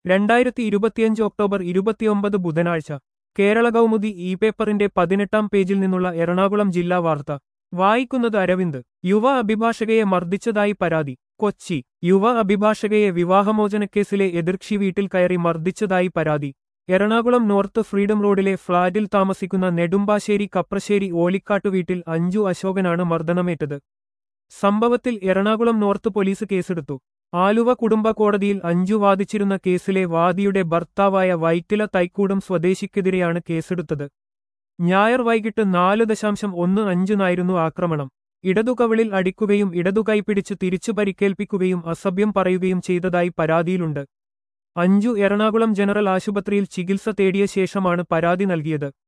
രണ്ടായിരത്തി ഇരുപത്തിയഞ്ച് ഒക്ടോബർ ഇരുപത്തിയൊമ്പത് ബുധനാഴ്ച കേരള കൗമുദി ഇ പേപ്പറിന്റെ പതിനെട്ടാം പേജിൽ നിന്നുള്ള എറണാകുളം ജില്ലാ വാർത്ത വായിക്കുന്നത് അരവിന്ദ് യുവ അഭിഭാഷകയെ മർദ്ദിച്ചതായി പരാതി കൊച്ചി യുവ അഭിഭാഷകയെ വിവാഹമോചനക്കേസിലെ എതിർക്ഷി വീട്ടിൽ കയറി മർദ്ദിച്ചതായി പരാതി എറണാകുളം നോർത്ത് ഫ്രീഡം റോഡിലെ ഫ്ളാറ്റിൽ താമസിക്കുന്ന നെടുമ്പാശ്ശേരി കപ്രശ്ശേരി ഓലിക്കാട്ടു വീട്ടിൽ അഞ്ജു അശോകനാണ് മർദ്ദനമേറ്റത് സംഭവത്തിൽ എറണാകുളം നോർത്ത് പോലീസ് കേസെടുത്തു ആലുവ കുടുംബ കോടതിയിൽ അഞ്ജു വാദിച്ചിരുന്ന കേസിലെ വാദിയുടെ ഭർത്താവായ വൈറ്റില തൈക്കൂടം സ്വദേശിക്കെതിരെയാണ് കേസെടുത്തത് ഞായർ വൈകിട്ട് നാല് ദശാംശം ഒന്ന് അഞ്ചിനായിരുന്നു ആക്രമണം ഇടതുകവിളിൽ അടിക്കുകയും ഇടതുകൈ പിടിച്ച് തിരിച്ചു പരിക്കേൽപ്പിക്കുകയും അസഭ്യം പറയുകയും ചെയ്തതായി പരാതിയിലുണ്ട് അഞ്ജു എറണാകുളം ജനറൽ ആശുപത്രിയിൽ ചികിത്സ തേടിയ ശേഷമാണ് പരാതി നൽകിയത്